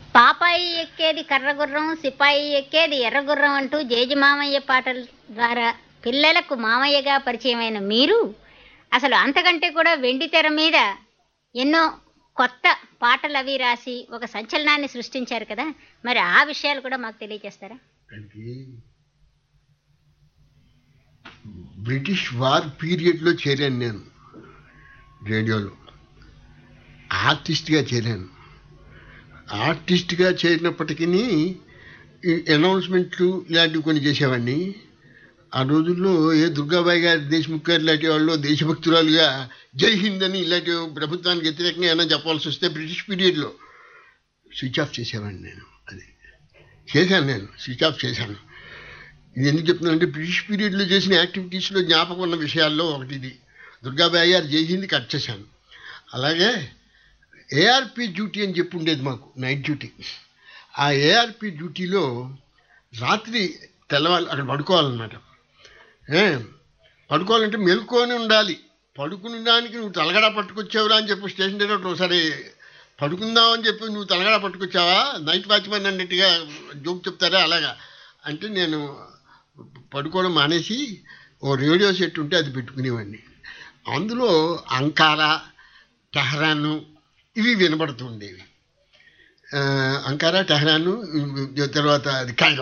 పాపాయి ఎక్కేది కర్రగుర్రం సిపాయి ఎక్కేది ఎర్రగుర్రం అంటూ జేజి మామయ్య పాటల ద్వారా పిల్లలకు మామయ్యగా పరిచయమైన మీరు అసలు అంతకంటే కూడా వెండి తెర మీద ఎన్నో కొత్త పాటలు అవి రాసి ఒక సంచలనాన్ని సృష్టించారు కదా మరి ఆ విషయాలు కూడా మాకు తెలియజేస్తారా అంటే బ్రిటిష్ వార్ పీరియడ్లో చేరాను నేను రేడియోలో ఆర్టిస్ట్గా చేరాను ఆర్టిస్ట్గా చేరినప్పటికీ ఈ అనౌన్స్మెంట్లు ఇలాంటివి కొన్ని చేసేవాడిని ఆ రోజుల్లో ఏ దుర్గాబాయి గారి దేశముఖ్ గారు ఇలాంటి వాళ్ళు దేశభక్తురాలుగా జై హింద్ అని ఇలాంటి ప్రభుత్వానికి వ్యతిరేకంగా ఏమైనా చెప్పాల్సి వస్తే బ్రిటిష్ పీరియడ్లో స్విచ్ ఆఫ్ చేసేవాడిని నేను అది చేశాను నేను స్విచ్ ఆఫ్ చేశాను ఇది ఎందుకు చెప్తున్నానంటే బ్రిటిష్ పీరియడ్లో చేసిన యాక్టివిటీస్లో జ్ఞాపకం ఉన్న విషయాల్లో ఒకటి ఇది దుర్గాబాయి గారు జై హింద్ కట్ చేశాను అలాగే ఏఆర్పి డ్యూటీ అని చెప్పి ఉండేది మాకు నైట్ డ్యూటీ ఆ ఏఆర్పి డ్యూటీలో రాత్రి తెల్లవారు అక్కడ పడుకోవాలన్నమాట ఏ పడుకోవాలంటే మెలుకొని ఉండాలి పడుకునే దానికి నువ్వు తలగడా పట్టుకొచ్చావురా అని చెప్పి స్టేషన్ డైరెక్టర్ ఒకసారి పడుకుందాం అని చెప్పి నువ్వు తలగడా పట్టుకొచ్చావా నైట్ వాచ్మెన్ అన్నట్టుగా జోక్ చెప్తారా అలాగా అంటే నేను పడుకోవడం మానేసి ఓ రేడియో సెట్ ఉంటే అది పెట్టుకునేవాడిని అందులో అంకారా టెహరాను ఇవి వినబడుతూ ఉండేవి ఆ, అంకారా టెహరాను ఇవి తర్వాత అది కైరో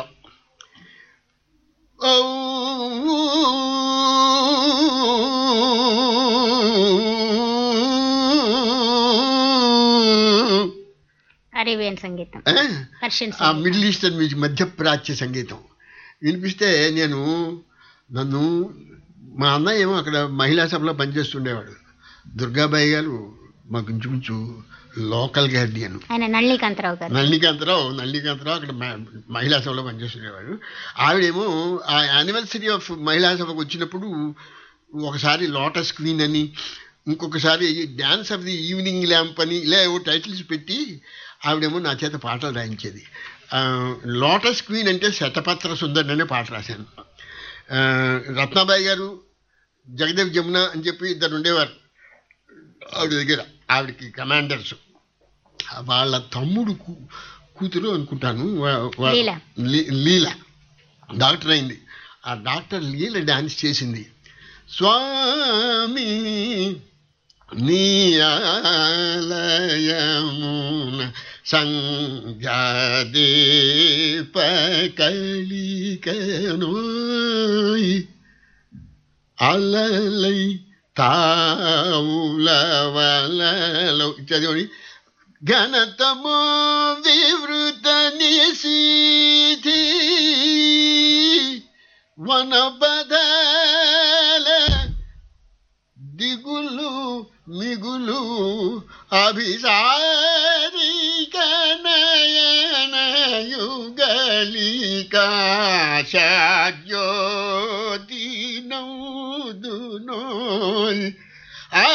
అరేబియన్ సంగీతం ఆ? పర్షియన్ ఆ సంగీతం మిడిల్ ఈస్టర్న్ మ్యూజిక్ మధ్యప్రాచ్య సంగీతం వినిపిస్తే నేను నన్ను మా అన్నయ్య ఏమో అక్కడ మహిళా సభలో పనిచేస్తుండేవాడు దుర్గాబాయి గారు మాకు ఇంచుమించు లోకల్ గార్డియన్ ఆయన నళినీకాంతరావు గారు నళినికాంతరావు నళినికాంతరావు అక్కడ మ- మహిళా సభలో పనిచేస్తుండేవాడు ఆవిడేమో ఆ యానివర్సరీ ఆఫ్ మహిళా సభకు వచ్చినప్పుడు ఒకసారి లోటస్ క్వీన్ అని ఇంకొకసారి dance of the evening lamp అని ఇలా ఏవో టైటిల్స్ పెట్టి ఆవిడేమో నా చేత పాటలు రాయించేది ఆ, లోటస్ క్వీన్ అంటే శతపత్ర సుందరి అనే పాట రాశాను ఆ, రత్నాబాయి గారు జగదేవ్ జమున అని చెప్పి ఇద్దరు ఉండేవారు ఆవిడ దగ్గర ఆవిడకి కమాండర్స్ వాళ్ళ తమ్ముడు కూ- కూతురు అనుకుంటాను వా- వా- లీల. లీ- లీల డాక్టర్ అయింది ఆ డాక్టర్ లీల డాన్స్ చేసింది స్వామి నీ ఆలయమున సంధ్యాదీప కలికనోయ్ అలలై తావులవలలో చదివి ఘనతమో వివృత నిశీథి వనపదల దిగులు మిగులు అభిసారి కనయన యుగలికాశోదినౌదునోయ్ ఆ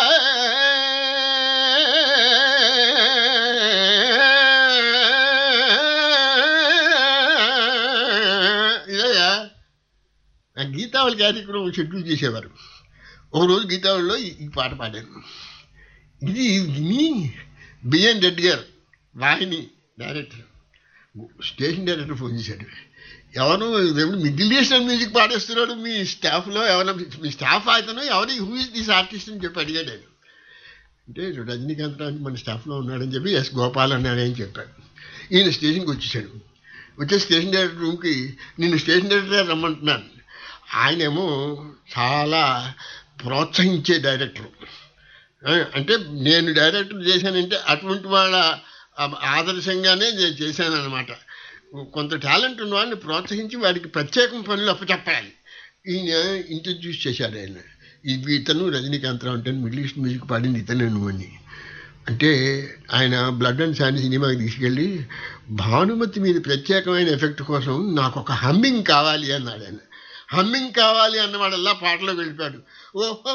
ఇదయ్యా ఆ గీతావళి కార్యక్రమం షెడ్యూల్ చేసేవారు ఒక రోజు గీతావళిలో ఈ ఈ పాట పాడాను ఇది విని B N Reddy garu Vahini director station director phone చేశాడు ఎవరు ఇదేమిటి మిడిల్ ఈస్టర్న్ మ్యూజిక్ పాడేస్తున్నాడు మీ స్టాఫ్లో ఎవరైనా మీ స్టాఫ్ అతను ఎవరి హూ ఇస్ దిస్ ఆర్టిస్ట్ అని చెప్పి అడిగాడు నేను అంటే రజనీకాంత్ రాజు మన స్టాఫ్లో ఉన్నాడని చెప్పి ఎస్ గోపాల్ అన్నాడని చెప్పాడు ఈయన స్టేషన్కి వచ్చేసాడు వచ్చే స్టేషన్ డైరెక్టర్ రూమ్కి నేను స్టేషన్ డైరెక్టర్ రమ్మంటున్నాను ఆయనేమో చాలా ప్రోత్సహించే డైరెక్టర్ ఆ, అంటే నేను డైరెక్టర్ చేశానంటే అటువంటి వాళ్ళ ఆ, ఆదర్శంగానే నేను చేశాను అనమాట కొంత టాలెంట్ ఉన్న వాళ్ళని ప్రోత్సహించి వాడికి ప్రత్యేకం పనులు అప్పచెప్పాలి ఈయన ఇంట్రడ్యూస్ చేశాడు ఆయన ఇది ఇతను రజనీకాంతరావు అంటే మిడిల్ ఈస్ట్ మ్యూజిక్ పాడింది ఇతనే నువ్వు అని అంటే ఆయన బ్లడ్ అండ్ శాండ్ సినిమాకి తీసుకెళ్ళి భానుమతి మీద ప్రత్యేకమైన ఎఫెక్ట్ కోసం నాకు ఒక హమ్మింగ్ కావాలి అన్నాడు ఆయన హమ్మింగ్ కావాలి అన్నవాడల్లా పాటలో వెళ్ళిపోయాడు ఓహో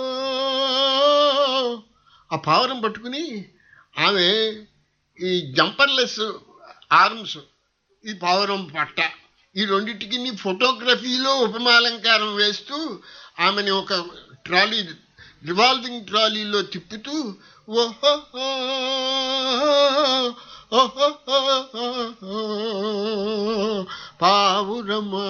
ఆ పావరం పట్టుకుని ఆమె ఈ జంపర్లెస్ ఆర్మ్స్ ఈ పావురం పట్ట ఈ రెండింటికి ఫోటోగ్రఫీలో ఉపమాలంకారం వేస్తూ ఆమెని ఒక ట్రాలీ రివాల్వింగ్ ట్రాలీలో తిప్పుతూ ఓహో పావురమా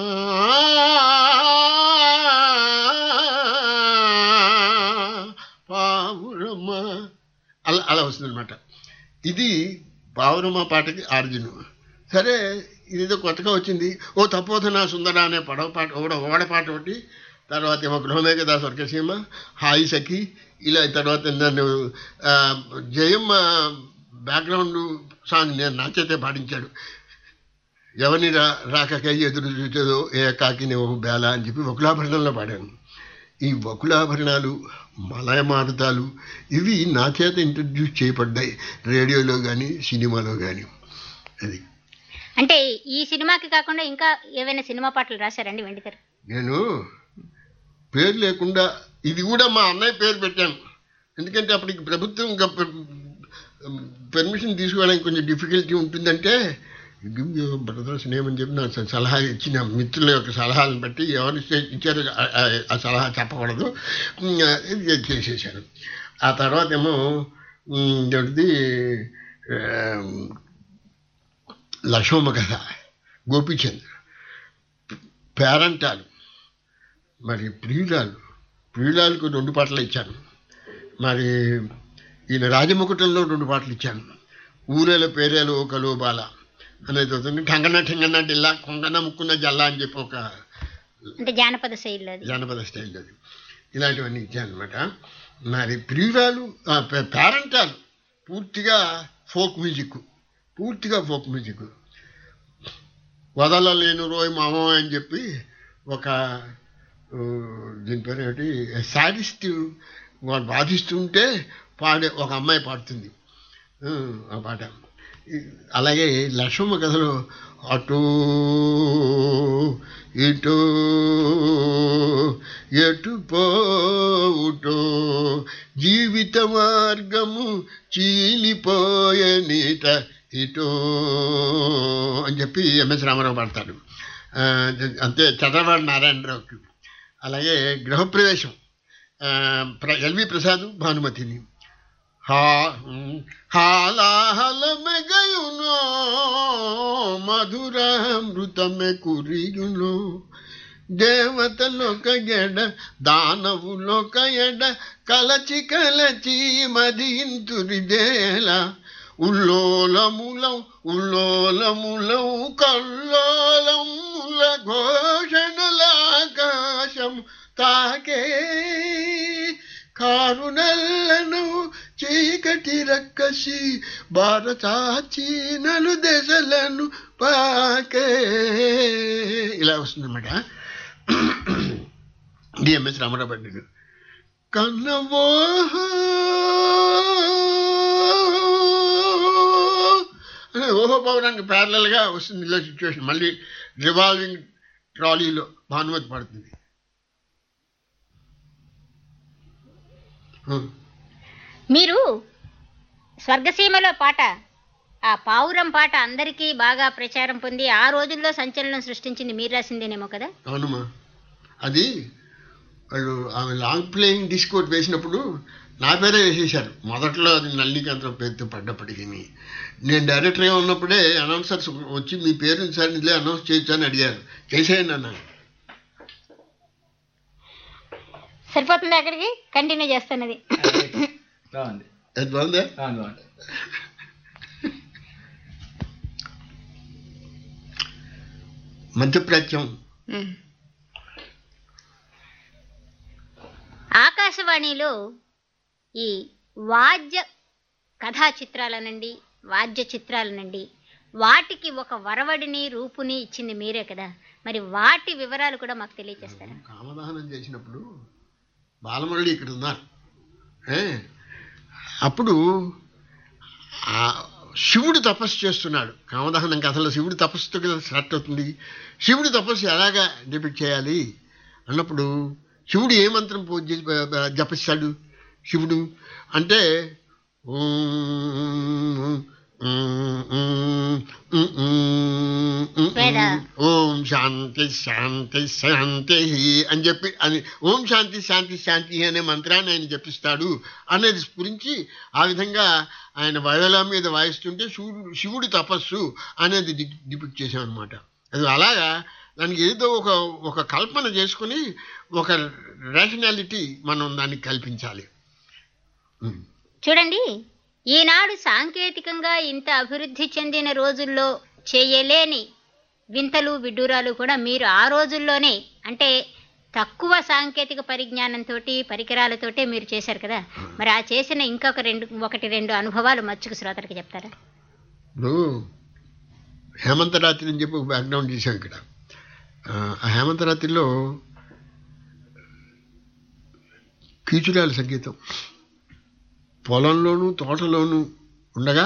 పావురమా అలా అలా వస్తుందన్నమాట ఇది పావురమ్మ పాటకి ఆర్జును సరే ఇదేదో కొత్తగా వచ్చింది ఓ తపోధన సుందర అనే పడవ పాట ఓడ ఓడ పాట ఒకటి తర్వాత ఏమో గృహమేఘదా స్వర్గసీమ హాయి సఖి ఇలా తర్వాత నన్ను ఆ, జయమ్మ బ్యాక్గ్రౌండ్ సాంగ్ నేను నా చేతే పాడించాడు ఎవరిని రా రాకకై ఎదురు చూచదో ఏ కాకిని ఓ బేల అని చెప్పి వకులాభరణంలో పాడాను ఈ వకులాభరణాలు మలయమారుతాలు ఇవి నా చేత ఇంట్రడ్యూస్ చేయబడ్డాయి రేడియోలో కానీ సినిమాలో కానీ అది అంటే ఈ సినిమాకి కాకుండా ఇంకా ఏవైనా సినిమా పాటలు రాశారండి వెండితెర నేను పేరు లేకుండా ఇది కూడా మా అన్నయ్య పేరు పెట్టాను ఎందుకంటే అప్పటికి ప్రభుత్వం ఇంకా పెర్మిషన్ తీసుకోవడానికి కొంచెం డిఫికల్టీ ఉంటుందంటే బ్రదర్స్ నేమ్ అని చెప్పి నాకు సలహా ఇచ్చిన మిత్రుల యొక్క సలహాలను బట్టి ఎవరు ఇచ్చే- ఇచ్చారో ఆ- ఆ- ఆ సలహా చెప్పకూడదు ఉమ్, ఇది చేసేసాను ఆ తర్వాత ఏమో ఉమ్, ఏంటిది ఆ, లక్ష్మమ్మ కథ గోపీచంద్ పేరంటాలు మరి ప్రియురాలు ప్రియురాలకు రెండు పాటలు ఇచ్చాను మరి ఈయన రాజముకుటంలో రెండు పాటలు ఇచ్చాను ఊరేల పేరేలు ఒక లోబాల అనేది వస్తుంది ఠంగన ఠంగన డిల్లా కొంగన ముక్కున్న జల్లా అని చెప్పి ఒక అంటే జానపద శైలిలో అది జానపద స్టైల్ అది ఇలాంటివన్నీ ఇచ్చాను అనమాట మరి ప్రియురాలు ఆ, పే- పేరంటాలు పూర్తిగా ఫోక్ మ్యూజిక్ పూర్తిగా ఫోక్ మ్యూజిక్ వదలలేను రోయ్ మామ అని చెప్పి ఒక ఆ, దీని పేరు ఏమిటి సాడిస్ట్ వాడు బాధిస్తుంటే పాడే ఒక అమ్మాయి పాడుతుంది ఆ, ఆ పాట ఈ- అలాగే లక్ష్మమ్మ కథలో అటు ఇటు ఎటు పోవుటో జీవిత మార్గము చీలిపోయనిట ఇటో అని చెప్పి ఎంఎస్ రామారావు పాడతాడు ఆ, అంతే చంద్రబాబు నారాయణరావుకి అలాగే గృహప్రవేశం ఆ, ప్ర ఎల్వి ప్రసాద్ భానుమతిని హా హాలాహలమె గయునో మధురామృతమె కురియును దేవతలొక ఎడ దానవులొక ఎడ కలచి కలచి మదింతురిదేల ఉల్లోలములం ఉల్లోలములం కల్లోలముల ఘోషణలాకాశం తాకే కారునల్లను చీకటి రక్కసి భారతాచి నలు దశలను పాకే ఇలా వస్తుందన్నమాట డిఎంఎస్ రామారావు పండుగ కన్నవో అనే ఓహో పౌరానికి ప్యారలల్గా వస్తుంది ఇలా సిచ్యువేషన్ మళ్ళీ రివాల్వింగ్ ట్రాలీలో భానుమతి పడుతుంది ఆ. మీరు స్వర్గసీమలో పాట ఆ పావురం పాట అందరికీ బాగా ప్రచారం పొంది ఆ రోజుల్లో సంచలనం సృష్టించింది మీరు రాసిందేనేమో కదా అవునమ్మా అది వాళ్ళు ఆమె లాంగ్ ప్లేయింగ్ డిస్కోట్ వేసినప్పుడు నా పేరే వేసేశారు మొదట్లో అది నల్లికంతరం పేరుతో పడ్డప్పటికీ నేను డైరెక్టర్గా ఉన్నప్పుడే అనౌన్సర్స్ వచ్చి మీ పేరు సార్ ఇదిలే అనౌన్స్ చేయొచ్చు అని అడిగారు చేసేయండి అన్నాను సరిపోతుంది అక్కడికి కంటిన్యూ చేస్తున్నది బాగుంది అది బాగుందా బాగుంది బాగుంది మధ్యప్రాచ్యం ఆకాశవాణిలో ఈ వాద్య కథా చిత్రాలనండి వాద్య చిత్రాలనండి వాటికి ఒక వరవడిని రూపుని ఇచ్చింది మీరే కదా మరి వాటి వివరాలు కూడా మాకు తెలియజేస్తారా కామదహనం చేసినప్పుడు బాలమురళి ఇక్కడ ఉన్నారు ఏ? అప్పుడు ఆ శివుడు తపస్సు చేస్తున్నాడు కామదహనం కథలో శివుడు తపస్సుతో కదా స్టార్ట్ అవుతుంది శివుడు తపస్సు ఎలాగా డిపిక్ట్ చేయాలి అన్నప్పుడు శివుడు ఏ మంత్రం పూజ చేసి బ- బ- జపిస్తాడు శివుడు అంటే ఓం, ఉమ్, ఉమ్, ఉమ్, ఉమ్, ఉమ్, ఉమ్, లేదా ఓం శాంతి శాంతి శాంతి అని చెప్పి అని ఓం శాంతి శాంతి శాంతి అనే మంత్రాన్ని ఆయన జపిస్తాడు అనేది స్ఫురించి ఆ విధంగా ఆయన వయోలా మీద వాయిస్తుంటే శివుడు శివుడి తపస్సు అనేది డిపిక్ట్ చేశాం అనమాట అది అలాగా దానికి ఏదో ఒక ఒక కల్పన చేసుకుని ఒక రేషనాలిటీ మనం దానికి కల్పించాలి ఉం. చూడండి ఈనాడు సాంకేతికంగా ఇంత అభివృద్ధి చెందిన రోజుల్లో చేయలేని వింతలు విడ్డూరాలు కూడా మీరు ఆ రోజుల్లోనే అంటే తక్కువ సాంకేతిక పరిజ్ఞానంతో పరికరాలతోటే మీరు చేశారు కదా మరి ఆ చేసిన ఇంకొక రెండు ఒకటి రెండు అనుభవాలు మచ్చుకు శ్రోతలకు చెప్తారా ఇప్పుడు హేమంత రాత్రి అని చెప్పి ఒక బ్యాక్గ్రౌండ్ చేశాం ఇక్కడ ఆ, ఆ హేమంత రాత్రిలో కీచురాల సంగీతం పొలంలోనూ తోటలోనూ ఉండగా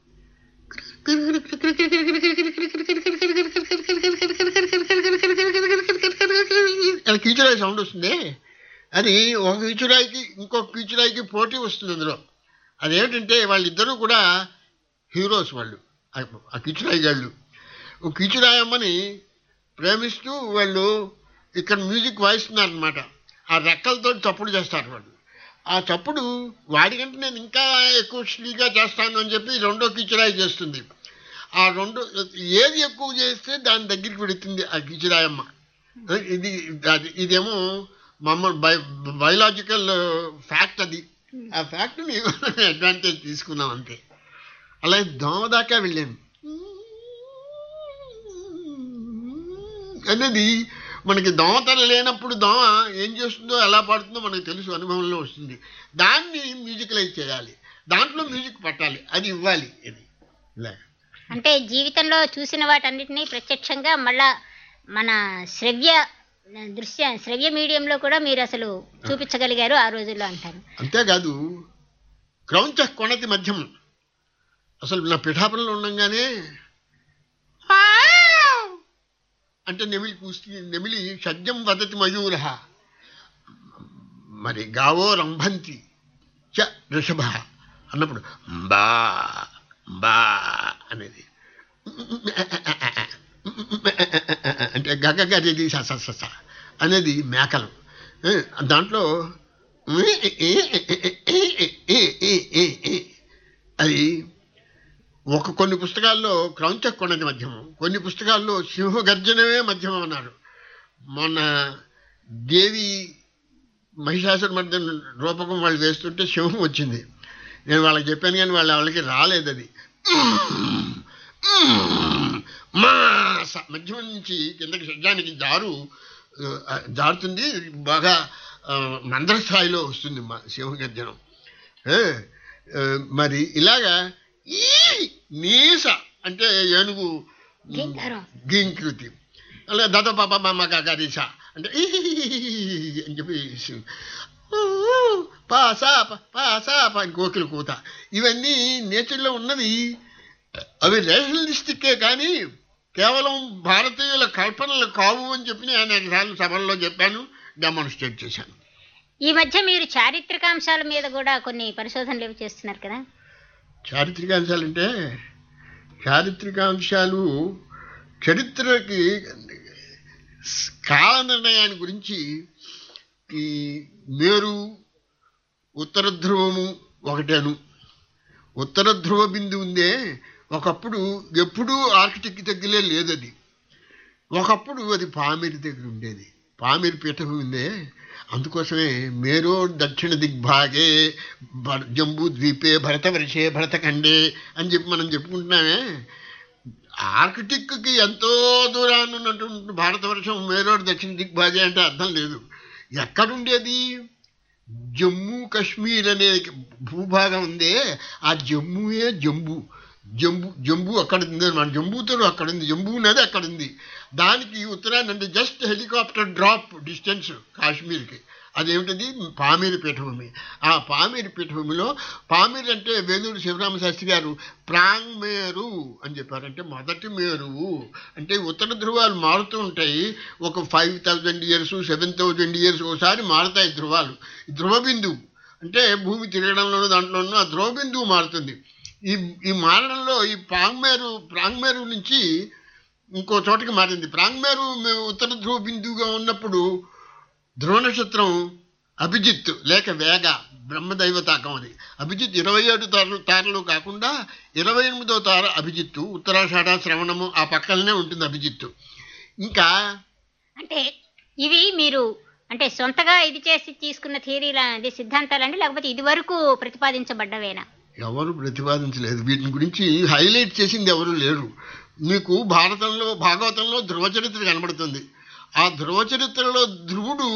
అలా కీచురాయి సౌండ్ వస్తుంది అది ఒక కీచురాయికి ఇంకొక కీచురాయికి పోటీ వస్తుంది అందులో అదేమిటంటే వాళ్ళిద్దరూ కూడా హీరోస్ వాళ్ళు ఆ- ఆ కిచురాయి గాళ్ళు ఓ కిచురాయమ్మని ప్రేమిస్తూ వాళ్ళు ఇక్కడ మ్యూజిక్ వాయిస్తున్నారనమాట ఆ రెక్కలతో చప్పుడు చేస్తారు వాళ్ళు ఆ చప్పుడు వాడికంటే నేను ఇంకా ఎక్కువ శ్రీగా చేస్తాను అని చెప్పి రెండో కిచురాయి చేస్తుంది ఆ రెండు ఏది ఎక్కువ చేస్తే దాని దగ్గరికి పెడుతుంది ఆ కిచురాయమ్మ ఇది అది ఇదేమో మమ్మ బై బయలాజికల్ ఫ్యాక్ట్ అది ఆ ఫ్యాక్ట్ని అడ్వాంటేజ్ తీసుకున్నాం అంతే అలా దోమ దాకా వెళ్ళాను అనేది మనకి దోమతల లేనప్పుడు దోమ ఏం చేస్తుందో ఎలా పాడుతుందో మనకు తెలుసు అనుభవంలో వస్తుంది దాన్ని మ్యూజికలైజ్ చేయాలి దాంట్లో మ్యూజిక్ పట్టాలి అది ఇవ్వాలి ఇది ఇలా అంటే జీవితంలో చూసిన వాటన్నిటినీ ప్రత్యక్షంగా మళ్ళా మన శ్రవ్య దృశ్య శ్రవ్య మీడియంలో కూడా మీరు అసలు చూపించగలిగారు ఆ రోజుల్లో అంటారు అంతేకాదు క్రౌంచ కొనతి మధ్యం అసలు నా పిఠాపురంలో ఉండంగానే అంటే నెమిలి కూసి నెమిలి షడ్జం వదతి మయూర మరి గావో రంభంతి చ ఋషభ అన్నప్పుడు బా బా అనేది అంటే గగగది స స స స అనేది మేకలు ఏ, దాంట్లో అది ఒక కొన్ని పుస్తకాల్లో క్రౌంచ కొనది మధ్యమం కొన్ని పుస్తకాల్లో సింహగర్జనమే మధ్యమం అన్నారు మొన్న దేవి మహిషాసుర మధ్య రూపకం వాళ్ళు వేస్తుంటే సింహం వచ్చింది నేను వాళ్ళకి చెప్పాను కానీ వాళ్ళ వాళ్ళకి రాలేదు అది మాస మధ్యమం నుంచి కిందకి షడ్జానికి జారు ఆ, జారుతుంది బాగా ఆ, మందర స్థాయిలో వస్తుంది మా సింహగర్జనం ఏ, ఆ, మరి ఇలాగా ఈ నీస అంటే ఏనుగు గింకారం. గింకృతి అలా దద పాప మామ కాకరీస అంటే ఈ అని చెప్పి పాసా పాసా అని కోకిల కూత ఇవన్నీ నేచర్లో ఉన్నవి అవి రేషనలిస్టిక్కే కానీ కేవలం భారతీయుల కల్పనలు కావు అని చెప్పి నేను అనేకసార్లు సభల్లో చెప్పాను డెమాన్స్ట్రేట్ చేశాను ఈ మధ్య మీరు చారిత్రకాంశాల మీద కూడా కొన్ని పరిశోధనలు ఏవి చేస్తున్నారు కదా చారిత్రకాంశాలంటే చారిత్రకాంశాలు చరిత్రకి కాల నిర్ణయాన్ని గురించి ఈ మేరు ఉత్తర ధ్రువము ఒకటేను ఉత్తర ధ్రువ బిందు ఉందే ఒకప్పుడు ఎప్పుడూ ఆర్కిటెక్ట్ దగ్గరే లేదది ఒకప్పుడు అది పామిరి దగ్గర ఉండేది పామిరి పీఠం ఉందే అందుకోసమే మేరో దక్షిణ దిగ్భాగే భర జంబూ ద్వీపే భరతవర్షే భరతఖండే అని చెప్పి మనం చెప్పుకుంటున్నామే ఆర్కిటిక్కి ఎంతో దూరాన్ని ఉన్నటువంటి భారతవర్షం మేరో దక్షిణ దిగ్భాగే అంటే అర్థం లేదు ఎక్కడుండేది జమ్మూ కాశ్మీర్ అనే భూభాగం ఉందే ఆ జమ్మూయే జంబూ జంబూ జంబూ అక్కడ ఉంది మన జంబూతరు అక్కడ ఉంది జంబూ నది అక్కడ ఉంది దానికి ఉత్తరాన్ని అంటే జస్ట్ హెలికాప్టర్ డ్రాప్ డిస్టెన్స్ కాశ్మీర్కి అదేమిటది పామీరి పీఠభూమి ఆ పామీరి పీఠభూమిలో పామీర్ అంటే వేలూరు శివరామ శాస్త్రి గారు ప్రాంగ్ మేరు అని చెప్పారు అంటే మొదటి మేరువు అంటే ఉత్తర ధ్రువాలు మారుతూ ఉంటాయి ఒక five thousand years seven thousand years ఒకసారి మారుతాయి ధ్రువాలు ధ్రువ బిందువు అంటే భూమి తిరగడంలోనూ దాంట్లోనూ ఆ ధ్రువ బిందువు మారుతుంది ఈ ఈ మారడంలో ఈ ప్రాంగ్మేరు ప్రాంగ్మేరు నుంచి ఇంకో చోటకి మారింది ప్రాంగ్మేరు మేము ఉత్తర ధ్రువ బిందువుగా ఉన్నప్పుడు ధ్రువ నక్షత్రం అభిజిత్ లేక వేగ బ్రహ్మదైవతాకం అది అభిజిత్ ఇరవై ఏడు తారలు తారలు కాకుండా ఇరవై ఎనిమిదో తార అభిజిత్తు ఉత్తరాషాఢ శ్రవణము ఆ పక్కనే ఉంటుంది అభిజిత్తు ఇంకా అంటే ఇవి మీరు అంటే సొంతగా ఇది చేసి తీసుకున్న థియరీలా అది సిద్ధాంతాలండి లేకపోతే ఇది వరకు ప్రతిపాదించబడ్డవేనా ఎవరు ప్రతిపాదించలేదు వీటిని గురించి హైలైట్ చేసింది ఎవరు లేరు మీకు భారతంలో భాగవతంలో ధ్రువ చరిత్ర కనబడుతుంది ఆ ధ్రువ చరిత్రలో ధ్రువుడు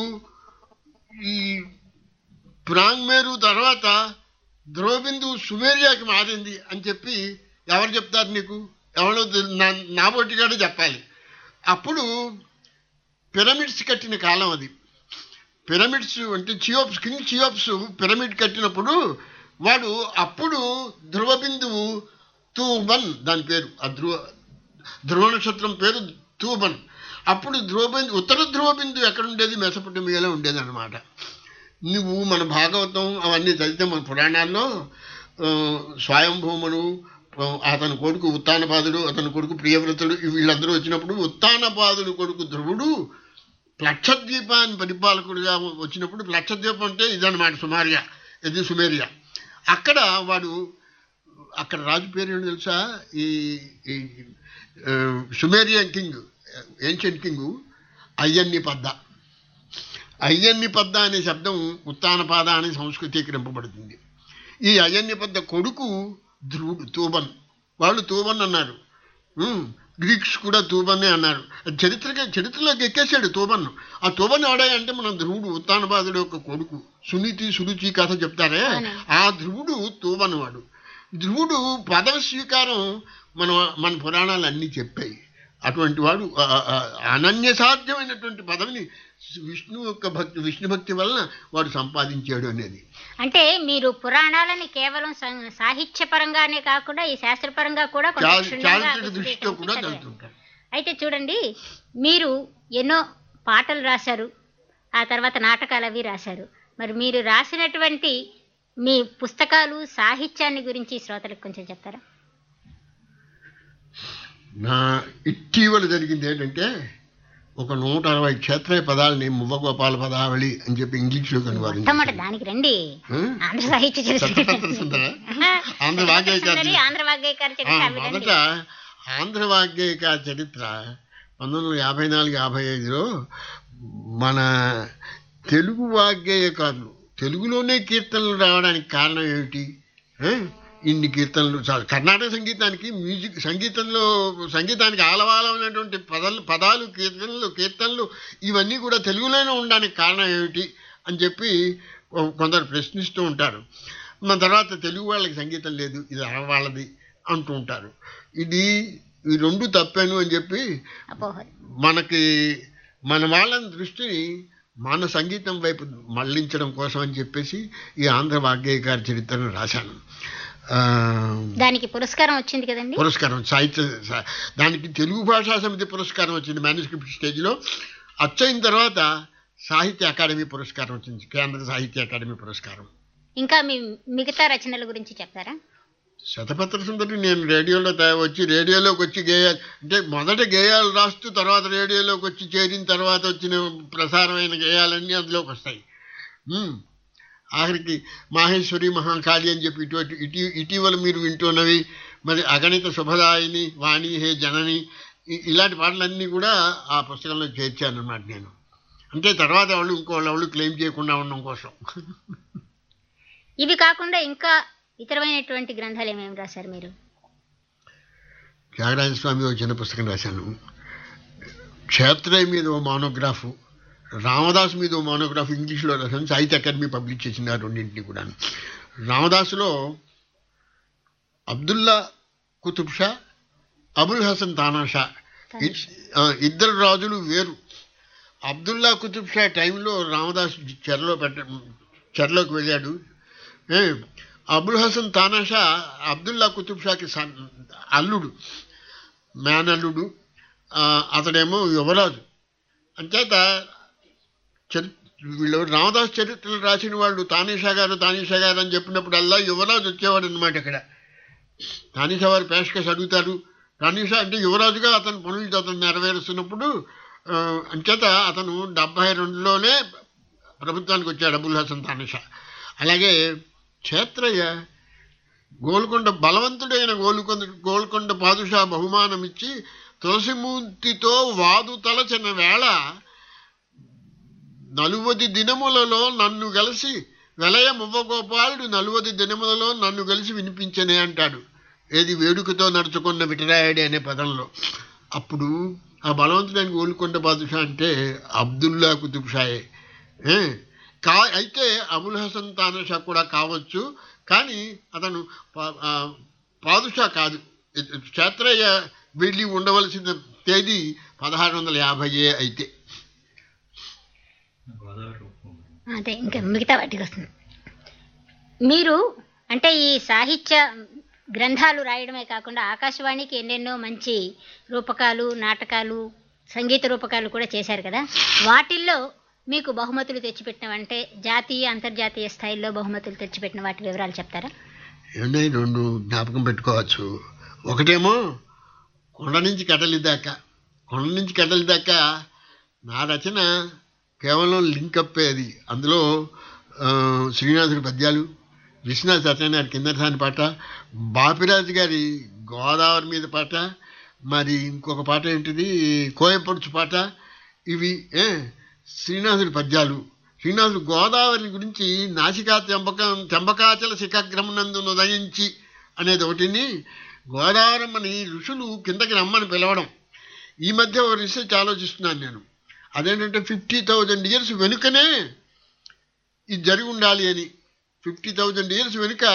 ఈ ప్రాంగ్మేరు తర్వాత ధ్రువబిందు సుమేరియాకి మారింది అని చెప్పి ఎవరు చెప్తారు నీకు ఎవరో తెలి- నా నా బొట్టిగాడు చెప్పాలి అప్పుడు పిరమిడ్స్ కట్టిన కాలం అది పిరమిడ్స్ అంటే చియోప్స్ కింగ్ చియోప్స్ పిరమిడ్ కట్టినప్పుడు వాడు అప్పుడు ధ్రువ బిందువు తూబన్ దాని పేరు ఆ ధ్రువ ధ్రువ నక్షత్రం పేరు తూబన్ అప్పుడు ధ్రువ బిందు ఉత్తర ధ్రువ బిందువు ఎక్కడ ఉండేది మెసపటమియాలో ఉండేది అనమాట నువ్వు మన భాగవతం అవన్నీ చదివితే మన పురాణాల్లో ఆ, స్వయంభూముడు ఆ, అతని కొడుకు ఉత్తానపాదుడు అతని కొడుకు ప్రియవ్రతుడు వీళ్ళందరూ వచ్చినప్పుడు ఉత్తానపాదుడు కొడుకు ధ్రువుడు లక్షద్వీపాన్ని పరిపాలకుడిగా వచ్చినప్పుడు లక్షద్వీపం అంటే ఇదన్నమాట సుమారియా ఇది సుమేరియా అక్కడ వాడు అక్కడ రాజు పేరు ఏంటో తెలుసా ఈ ఈ ఆ, సుమేరియన్ కింగ్ ఏన్షియంట్ కింగ్ అయ్యన్ని పద్ద అయ్యన్ని పద్ద అనే శబ్దం ఉత్తానపాద అని సంస్కృతీకరింపబడుతుంది ఈ అయ్యన్ని పద్ద కొడుకు ధ్రువుడు తూబన్ వాళ్ళు తూబన్ అన్నారు ఉమ్, గ్రీక్స్ కూడా తూబన్నే అన్నారు అది చరిత్రగా చరిత్రలోకి ఎక్కేశాడు తూబన్ను ఆ తూబన్ ఆడే అంటే మన ధ్రువుడు ఉత్తానపాదుడు యొక్క కొడుకు సునీతి సురుచి కథ చెప్తారే అవునండి. ఆ ధ్రువుడు తూబన్ వాడు ధ్రువుడు పదవి స్వీకారం మన మన పురాణాలు అన్నీ చెప్పాయి అటువంటి వాడు ఆ, ఆ, అనన్య సాధ్యమైనటువంటి పదవిని విష్ణు యొక్క భక్తి విష్ణు భక్తి వలన వాడు సంపాదించాడు అనేది అంటే మీరు పురాణాలని కేవలం సా- సాహిత్యపరంగానే కాకుండా ఈ శాస్త్రపరంగా కూడా కొంత చారి- క్షుణ్ణంగా చారిత్రక దృష్టితో విశ్లేషించి కూడా చదివారు. చదువుతుంటాడు అయితే చూడండి మీరు ఎన్నో పాటలు రాశారు ఆ తర్వాత నాటకాలు అవి రాశారు మరి మీరు రాసినటువంటి మీ పుస్తకాలు సాహిత్యాన్ని గురించి శ్రోతలకు కొంచెం చెప్తారా నా ఇటీవల జరిగింది ఏంటంటే ఒక నూట అరవై క్షేత్రయ పదాలని మువ్వగోపాల పదావళి అని చెప్పి ఇంగ్లీష్లోకి మొట్టమొదటి అనువాదించాను దానికి రండి హ్మ్? ఆంధ్ర సాహిత్య చరిత్ర శతపత్ర సుందర ఆంధ్ర వాగ్గేయకార సుందరి, చరిత్ర. ఆంధ్ర వాగ్గేయకార ఆ, చరిత్ర అవి రండి. మొదట ఆంధ్ర వాగ్గేయక చరిత్ర పంతొమ్మిది వందల యాభై నాలుగు యాభై ఐదులో మన తెలుగు వాగ్గేయకారులు తెలుగులోనే కీర్తనలు రావడానికి కారణం ఏమిటి ఆ? ఇన్ని కీర్తనలు చాలు కర్ణాటక సంగీతానికి మ్యూజిక్ సంగీతంలో సంగీతానికి ఆలవాలమైనటువంటి పదాలు పదాలు కీర్తనలు కీర్తనలు ఇవన్నీ కూడా తెలుగులోనే ఉండడానికి కారణం ఏమిటి అని చెప్పి కొ- కొందరు ప్రశ్నిస్తూ ఉంటారు మన తర్వాత తెలుగు వాళ్ళకి సంగీతం లేదు ఇది వాళ్ళది అంటూ ఉంటారు ఇది ఈ రెండు తప్పాను అని చెప్పి అపోహలు మనకి మన వాళ్ళని దృష్టిని మన సంగీతం వైపు మళ్లించడం కోసం అని చెప్పేసి ఈ ఆంధ్ర వాగ్గేయకార చరిత్రను రాశాను ఆ, దానికి పురస్కారం వచ్చింది కదండి పురస్కారం సాహిత్య సా- దానికి తెలుగు భాషా సమితి పురస్కారం వచ్చింది మేనేజ్మెంట్ స్టేజ్లో అచ్చయిన తర్వాత సాహిత్య అకాడమీ పురస్కారం వచ్చింది కేంద్ర సాహిత్య అకాడమీ పురస్కారం ఇంకా మీ మిగతా రచనల గురించి చెప్తారా శతపత్ర సుందరి నేను రేడియోలో తా- వచ్చి రేడియోలోకి వచ్చి గేయాలు అంటే మొదట గేయాలు రాస్తూ తర్వాత రేడియోలోకి వచ్చి చేరిన తర్వాత వచ్చిన ప్రసారమైన గేయాలన్నీ అందులోకి వస్తాయి ఉమ్. ఆఖరికి మాహేశ్వరి మహాకాళి అని చెప్పి ఇటువంటి ఇటీ ఇటీవల మీరు వింటున్నవి మరి అగణిత శుభదాయిని వాణి హే జనని ఇ- ఇలాంటి పాటలన్నీ కూడా ఆ పుస్తకంలో చేర్చాను అన్నమాట నేను అంటే తర్వాత వాళ్ళు ఇంకో వాళ్ళు క్లెయిమ్ చేయకుండా ఉండడం కోసం ఇవి కాకుండా ఇంకా ఇతరమైనటువంటి గ్రంథాలు ఏమేమి రాశారు మీరు త్యాగరాజ స్వామి ఒక చిన్న పుస్తకం రాశాను క్షేత్రయ్య మీద ఓ మోనోగ్రాఫ్ రామదాస్ మీద ఓ మోనోగ్రాఫ్ ఇంగ్లీష్లో రాశాను సాహిత్య అకాడమీ పబ్లిష్ చేసింది ఆ రెండింటిని కూడా రామదాసులో అబ్దుల్లా కుతుబ్ షా అబుల్ హసన్ తానా షా ఇ- ఆ, ఇద్దరు రాజులు వేరు అబ్దుల్లా కుతుబ్ షా టైంలో రామదాస్ చెరలో పెట్ట చెరలోకి వెళ్ళాడు ఏ, అబుల్ హసన్ తానాషా అబ్దుల్లా కుతుబ్ షాకి సన్- అల్లుడు మేనల్లుడు ఆ, అతడేమో యువరాజు అంచేత చరి వీళ్ళు రామదాస్ చరిత్రలు రాసిన వాళ్ళు తానీషా గారు తానీషా గారు అని చెప్పినప్పుడు అల్లా యువరాజు వచ్చేవాడు అనమాట ఇక్కడ తానీషా వారు పేష్కస్ అడుగుతారు కనీసం అంటే యువరాజుగా అతని పనులు అతను నెరవేరుస్తున్నప్పుడు ఆ, అంచేత అతను డెబ్బై రెండులోనే ప్రభుత్వానికి వచ్చాడు అబుల్ హసన్ తానిషా అలాగే క్షేత్రయ్య గోల్కొండ బలవంతుడైన గోల్కొండ గోల్కొండ పాదుషా బహుమానం ఇచ్చి తులసిమూర్తితో వాదు తలచిన వేళ నలువది దినములలో నన్ను కలిసి వెలయ మువ్వగోపాలుడు నలువది దినములలో నన్ను కలిసి వినిపించనే అంటాడు ఏది వేడుకతో నడుచుకున్న విటరాయుడి అనే పదంలో అప్పుడు ఆ బలవంతుడైన గోల్కొండ బాదుషా అంటే అబ్దుల్లా కుతుబ్ షాయే ఏ? కా అయితే అబుల్ హసన్ తానషా కూడా కావచ్చు కానీ అతను పా- ఆ, పాదుషా కాదు క్షేత్రయ్య వెళ్ళి ఉండవలసిన తేదీ పదహారు వందల యాభైయే అయితే గోదావరి రూపం. అదే ఇంకా మిగతా వాటికి వస్తుంది మీరు అంటే ఈ సాహిత్య గ్రంథాలు రాయడమే కాకుండా ఆకాశవాణికి ఎన్నెన్నో మంచి రూపకాలు నాటకాలు సంగీత రూపకాలు కూడా చేశారు కదా వాటిల్లో మీకు బహుమతులు తెచ్చిపెట్టినవంటే జాతీయ అంతర్జాతీయ స్థాయిలో బహుమతులు తెచ్చిపెట్టిన వాటి వివరాలు చెప్తారా ఉన్నాయి రెండు జ్ఞాపకం పెట్టుకోవచ్చు ఒకటేమో కొండ నుంచి కడలి దాకా కొండ నుంచి కడలి దాకా నా రచన కేవలం లింక్ అప్పేది అందులో ఆ, శ్రీనివాసుడి పద్యాలు విశ్వనాథ్ సత్యనారాయణ కిందసాని పాట బాపిరాజు గారి గోదావరి మీద పాట మరి ఇంకొక పాట ఏంటిది కోయపడుచు పాట ఇవి ఏ శ్రీనివాసుడి పద్యాలు శ్రీనివాసుడు గోదావరి గురించి నాసికా తెంపకం తెంపకాచల శిఖగ్రమునందు ఉదయించి అనేది ఒకటిని గోదావరమ్మని ఋషులు కిందకి రమ్మని పిలవడం ఈ మధ్య ఒక రీసెర్చ్ ఆలోచిస్తున్నాను నేను అదేంటంటే ఫిఫ్టీ థౌజండ్ ఇయర్స్ వెనుకనే ఇది జరిగి ఉండాలి అని ఫిఫ్టీ థౌజండ్ ఇయర్స్ వెనుక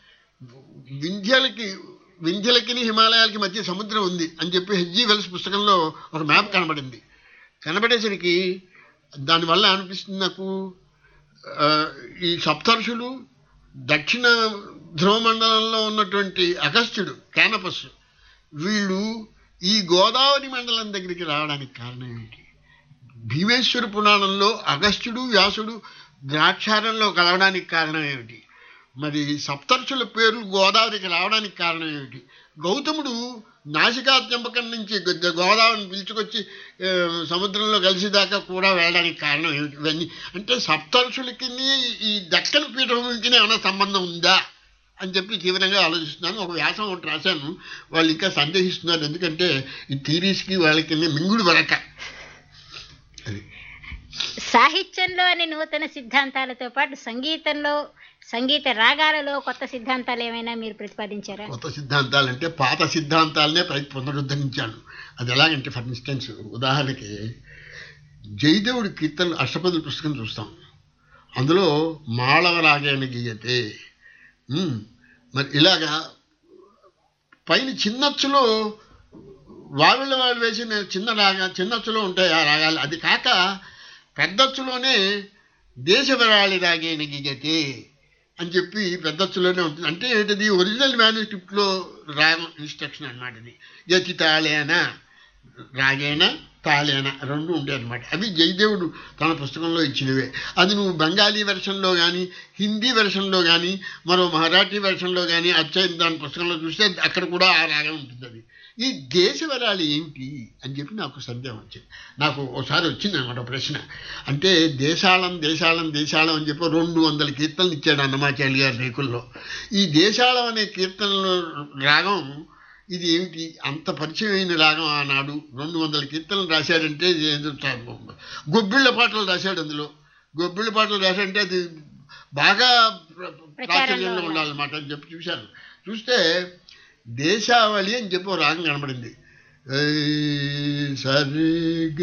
వింధ్యలకి వింధ్యలకి హిమాలయాలకి మధ్య సముద్రం ఉంది అని చెప్పి హెచ్జీ వెల్స్ పుస్తకంలో ఒక మ్యాప్ కనబడింది కనబడేసరికి దానివల్ల అనిపిస్తుంది నాకు ఆ, ఈ సప్తర్షులు దక్షిణ ధ్రువ మండలంలో ఉన్నటువంటి అగస్త్యుడు క్యానపస్ వీళ్ళు ఈ గోదావరి మండలం దగ్గరికి రావడానికి కారణం ఏంటి భీమేశ్వర పురాణంలో అగస్త్యుడు వ్యాసుడు ద్రాక్షారంలో కలవడానికి కారణం ఏమిటి మరి సప్తర్షుల పేర్లు గోదావరికి రావడానికి కారణం ఏమిటి గౌతముడు నాసికాత్యంపకం నుంచి గ- గోదావరిని పిలుచుకొచ్చి ఆ, సముద్రంలో కలిసేదాకా కూడా వెళ్ళడానికి కారణం ఏమిటి ఇవన్నీ అంటే సప్తర్షులకి ఈ దక్కన పీఠభూమికి ఏమైనా సంబంధం ఉందా అని చెప్పి తీవ్రంగా ఆలోచిస్తున్నాను ఒక వ్యాసం ఒకటి రాశాను వాళ్ళు ఇంకా సందేహిస్తున్నారు ఎందుకంటే ఈ థీరీస్కి వాళ్ళకి మింగుడు వరక అది సాహిత్యంలోని నూతన సిద్ధాంతాలతో పాటు సంగీతంలో సంగీత రాగాలలో కొత్త సిద్ధాంతాలు ఏమైనా మీరు ప్రతిపాదించారా కొత్త సిద్ధాంతాలు అంటే పాత సిద్ధాంతాలనే పై పునరుద్ధరించాను అది ఎలాగంటే ఫర్ ఇన్స్టెన్స్ ఉదాహరణకి జయదేవుడి కీర్తనలు అష్టపదుల పుస్తకం చూస్తాం అందులో మాళవరాగాయన గీయతే ఉమ్, మరి ఇలాగా పైన చిన్నచ్చులో వావిళ్ళ వాళ్ళు వేసిన చిన్న రాగా చిన్నచ్చులో ఉంటాయి ఆ రాగాలు అది కాక పెద్దచ్చులోనే దేశవరాళి రాగేన గీయతే అని చెప్పి పెద్దచ్చులోనే ఉంటుంది అంటే ఏంటిది ఒరిజినల్ మేనుస్క్రిప్ట్లో రాగం ఇన్స్ట్రక్షన్ అనమాట ఇది యతి తాళేన రాగేన తాళేన రెండు ఉండే అనమాట అవి జయదేవుడు తన పుస్తకంలో ఇచ్చినవే అది నువ్వు బెంగాలీ వెర్షన్లో కానీ హిందీ వెర్షన్లో కానీ మరో మరాఠీ వెర్షన్లో కానీ అచ్చైన దాని పుస్తకంలో చూస్తే అక్కడ కూడా ఆ రాగం ఉంటుంది అది ఈ దేశవరాలు ఏమిటి అని చెప్పి నాకు సందేహం వచ్చింది నాకు ఒకసారి వచ్చింది అనమాట ప్రశ్న అంటే దేశాళం దేశాళం దేశాళం అని చెప్పి రెండు వందల కీర్తనలు ఇచ్చాడు అన్నమాచార్య గారి రేకుల్లో ఈ దేశాళం అనే కీర్తనలో రాగం ఇది ఏమిటి అంత పరిచయమైన రాగం ఆనాడు రెండు వందల కీర్తనలు రాశాడంటే ఇది ఏదో చా- గొబ్బిళ్ళ పాటలు రాశాడు అందులో గొబ్బిళ్ళ పాటలు రాశాడంటే అది బాగా ప్ర- ప్రాచుర్యంలో ఉండాలన్నమాట అని చెప్పి చూశాను చూస్తే దేశావళి అని చెప్పి ఒక రాగం కనబడింది ఏయ్ సరిగ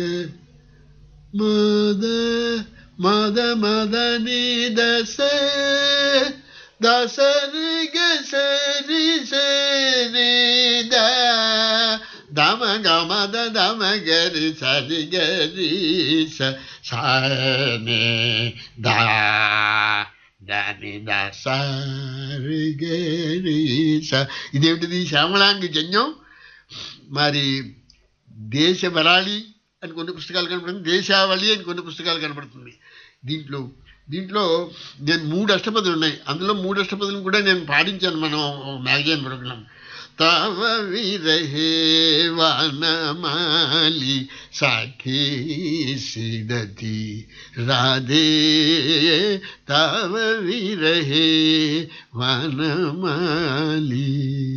మద మద మద ని దశ దసరిగ సరి సరి ద దమ గమ ద దమ గరి సరి గరి స సని దా దాని దా సరి గరి స ఇదేమిటిది శ్యామలాంగి జన్యం మరి దేశ బలాలి అని కొన్ని పుస్తకాలు కనపడుతుంది దేశావళి అని కొన్ని పుస్తకాలు కనపడుతుంది దీంట్లో దీంట్లో నేను మూడు అష్టపదులు ఉన్నాయి అందులో మూడు అష్టపదులను కూడా నేను పాటించాను మనం మ్యాగజైన్ ప్రోగ్రామ్ तव विरहे वनमाली साखी सिदती राधे तव विरहे वनमाली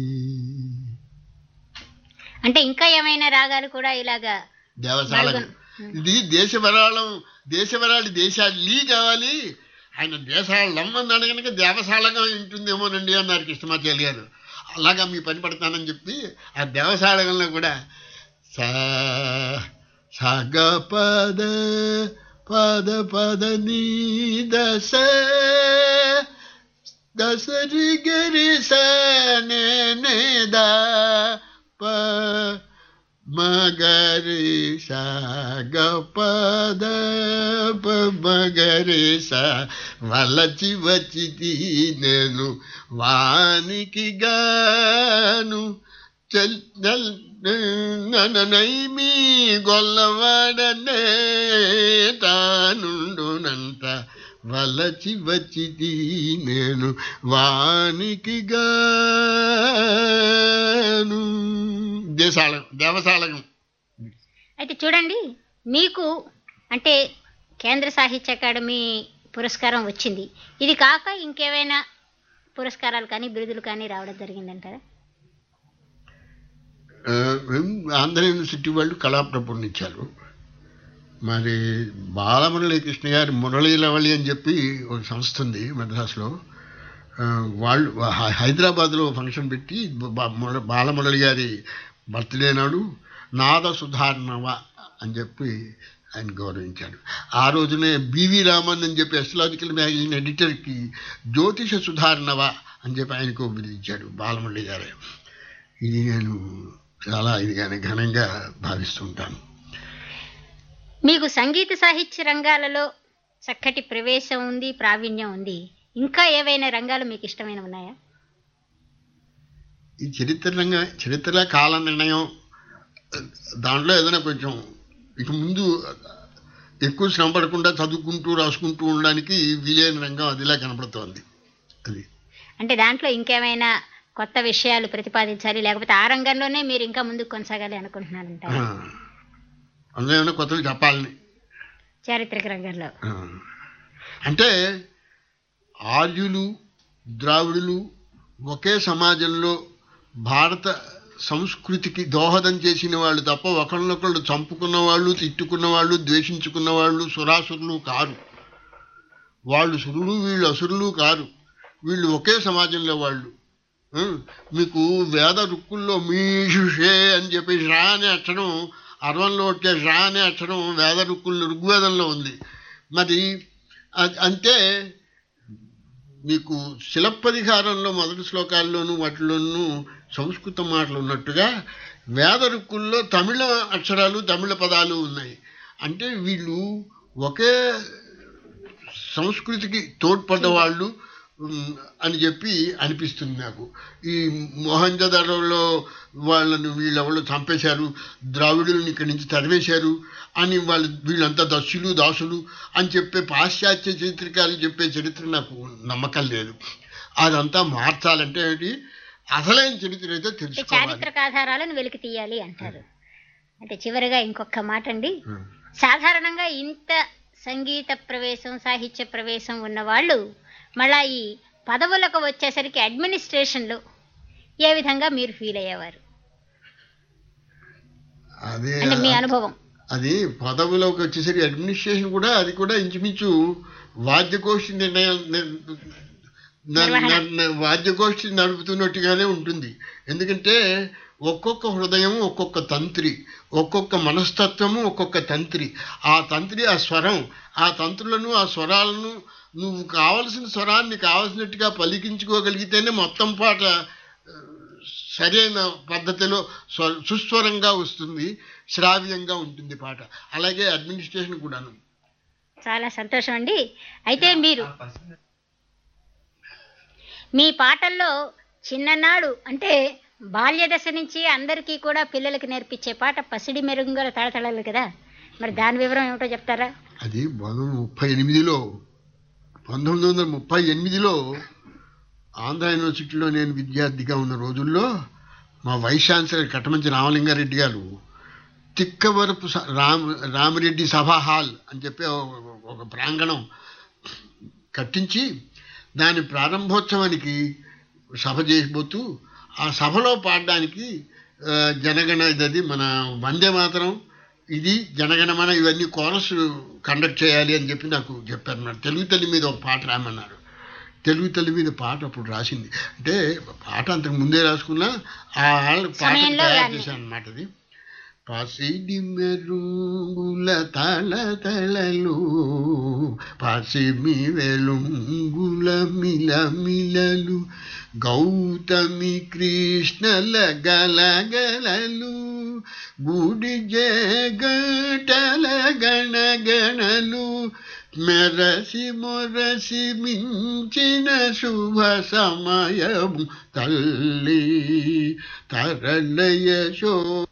అంటే ఇంకా ఏమైనా రాగాలు కూడా ఇలాగా దేవశాలకు నలుగురు. ఇది దేశవరాళం దేశవరాళి దేశాలు లీ కావాలి ఆయన దేశాలు నమ్మన్నాడు కనుక దేవశాలగా ఉంటుందేమోనండి అన్నారు కృష్ణమాచార్య గారు అలాగా మీ పని పడతానని చెప్పి ఆ దేవశాలకంలో కూడా సా సగ పద పద పద నీ దశ దసరి గరి సనే నే దా ప మగరి సా గ పద ప మగరి సా వలచి వచ్చితి నేను వానికి గాను చల్ చల్ నననైమి గొల్లవాడనే తానుండునంత వలచి వచ్చితి నేను వానికి గాను దేశాల దేవశాలకం అయితే చూడండి మీకు అంటే కేంద్ర సాహిత్య అకాడమీ పురస్కారం వచ్చింది ఇది కాక ఇంకేమైనా పురస్కారాలు కానీ బిరుదులు కానీ రావడం జరిగిందంటారా ఆ, ఆంధ్ర యూనివర్సిటీ వాళ్ళు కళాప్రపూర్ణ ఇచ్చారు మరి బాలమురళీకృష్ణ గారి మురళీలవళి అని చెప్పి ఒక సంస్థ ఉంది మద్రాసులో ఆ, వాళ్ళు హై- హైదరాబాద్లో ఫంక్షన్ పెట్టి బా- ముర- బాలమురళి గారి బర్త్డే నాడు నాద సుధార్ణవ అని చెప్పి ఆయన గౌరవించాడు ఆ రోజునే బివి రామన్ అని చెప్పి ఎస్ట్రాలజికల్ మ్యాగజైన్ ఎడిటర్కి జ్యోతిష సుధార్ణవ అని చెప్పి ఆయనకు బిరుదిచ్చాడు బాలమురళి గారే ఇది నేను చాలా ఇదిగానే ఘనంగా భావిస్తుంటాను మీకు సంగీత సాహిత్య రంగాలలో చక్కటి ప్రవేశం ఉంది ప్రావీణ్యం ఉంది ఇంకా ఏవైనా రంగాలు మీకు ఇష్టమైన ఉన్నాయా ఈ చరిత్ర రంగ చరిత్ర కాల నిర్ణయం దాంట్లో ఏదైనా కొంచెం ఇక ముందు ఎక్కువ శ్రమ పడకుండా చదువుకుంటూ రాసుకుంటూ ఉండడానికి వీలైన రంగం అదిలా కనపడుతోంది అది అంటే దాంట్లో ఇంకేమైనా కొత్త విషయాలు ప్రతిపాదించాలి లేకపోతే ఆ రంగంలోనే మీరు ఇంకా ముందుకు కొనసాగాలి ఆ. అనుకుంటున్నారంటారా అందులో ఏమైనా కొత్తలు చెప్పాలని చారిత్రక రంగంలో ఆ. అంటే ఆర్యులు ద్రావిడులు ఒకే సమాజంలో భారత సంస్కృతికి దోహదం చేసిన వాళ్ళు తప్ప ఒకళ్ళనొకళ్ళు చంపుకున్న వాళ్ళు తిట్టుకున్న వాళ్ళు ద్వేషించుకున్న వాళ్ళు సురాసురులు కారు వాళ్ళు సురులు వీళ్ళు అసురులు కారు వీళ్ళు ఒకే సమాజంలో వాళ్ళు ఆ, మీకు వేద రుక్కుల్లో మీషుషే అని చెప్పి రా అనే అక్షరం అరవంలో వచ్చే రా అనే అక్షరం వేద రుక్కుల్లో ఋగ్వేదంలో ఉంది మరి అ- అంటే మీకు శిలప్పధికారంలో మొదటి శ్లోకాల్లోనూ వాటిలోనూ సంస్కృత మాటలు ఉన్నట్టుగా వేద రుక్కుల్లో తమిళ అక్షరాలు తమిళ పదాలు ఉన్నాయి అంటే వీళ్ళు ఒకే సంస్కృతికి తోడ్పడ్డ వాళ్ళు ఉమ్, అని చెప్పి అనిపిస్తుంది నాకు ఈ మొహంజదారోలో వాళ్ళను వీళ్ళెవళ్ళు చంపేశారు ద్రావిడులను ఇక్కడి నుంచి తరివేశారు అని వాళ్ళు వీళ్ళంతా దస్యులు దాసులు అని చెప్పే పాశ్చాత్య చరిత్రకారులు చెప్పే చరిత్ర నాకు నమ్మకం లేదు అదంతా మార్చాలంటే ఏంటి అసలైన చరిత్ర అయితే అంటే తెలుసుకోవాలి చారిత్రక ఆధారాలను వెలికి తీయాలి అంటారు అంటే చివరిగా ఇంకొక మాట అండి ఉం. సాధారణంగా ఇంత సంగీత ప్రవేశం సాహిత్య ప్రవేశం ఉన్నవాళ్ళు మళ్ళా ఈ పదవులకు వచ్చేసరికి అడ్మినిస్ట్రేషన్లో ఏ విధంగా మీరు ఫీల్ అయ్యేవారు అదే అంటే మీ అనుభవం అది పదవిలోకి వచ్చేసరికి అడ్మినిస్ట్రేషన్ కూడా అది కూడా ఇంచుమించు వాద్యగోష్ఠి నిర్ణయం నిర్- న- నిర్వహణ. న- వాద్యగోష్ఠి నడుపుతున్నట్టుగానే ఉంటుంది ఎందుకంటే ఒక్కొక్క హృదయం ఒక్కొక్క తంత్రి ఒక్కొక్క మనస్తత్వము ఒక్కొక్క తంత్రి ఆ తంత్రి ఆ స్వరం ఆ తంత్రులను ఆ స్వరాలను నువ్వు కావలసిన స్వరాన్ని కావలసినట్టుగా పలికించుకోగలిగితేనే మొత్తం పాట ఆ, సరైన పద్ధతిలో స్వ సుస్వరంగా వస్తుంది శ్రావ్యంగా ఉంటుంది పాట అలాగే అడ్మినిస్ట్రేషన్ కూడాను చాలా సంతోషం అండి అయితే మీరు మీ పాటల్లో చిన్ననాడు అంటే బాల్య దశ నుంచి అందరికీ కూడా పిల్లలకి నేర్పించే పాట పసిడి మెరుగుల తడతడలు కదా మరి దాని వివరం ఏమిటో చెప్తారా అది పంతొమ్మిది ముప్పై ఎనిమిదిలో పంతొమ్మిది వందల ముప్పై ఎనిమిదిలో ఆంధ్ర యూనివర్సిటీలో నేను విద్యార్థిగా ఉన్న రోజుల్లో మా వైస్ ఛాన్సలర్ కట్టమంచి రామలింగారెడ్డి గారు తిక్కవరపు స- రామ రామిరెడ్డి సభా హాల్ అని చెప్పి ఒక- ఒక ప్రాంగణం కట్టించి దాని ప్రారంభోత్సవానికి సభ చేయబోతూ ఆ సభలో పాడడానికి ఆ, జనగణ ఇది మన వందే మాతరం ఇది జనగణమన ఇవన్నీ కోరస్ కండక్ట్ చేయాలి అని చెప్పి నాకు చెప్పారు మరి తెలుగు తల్లి మీద ఒక పాట రాయమన్నారు తెలుగు తల్లి మీద పాట అప్పుడు రాసింది అంటే పాట అంతకు ముందే రాసుకున్నా ఆ పాట సమయంలో తయారు దాన్ని- చేశాను అనమాట అది పసిడి మెరుగుల తల తలలు పసిమి వెలుంగుల మిల మిలలు గౌతమి కృష్ణల గలగలలు గుడి జగటల గణగణలు మెరసి మొరసి మించిన శుభ సమయము తల్లి తరళయ శో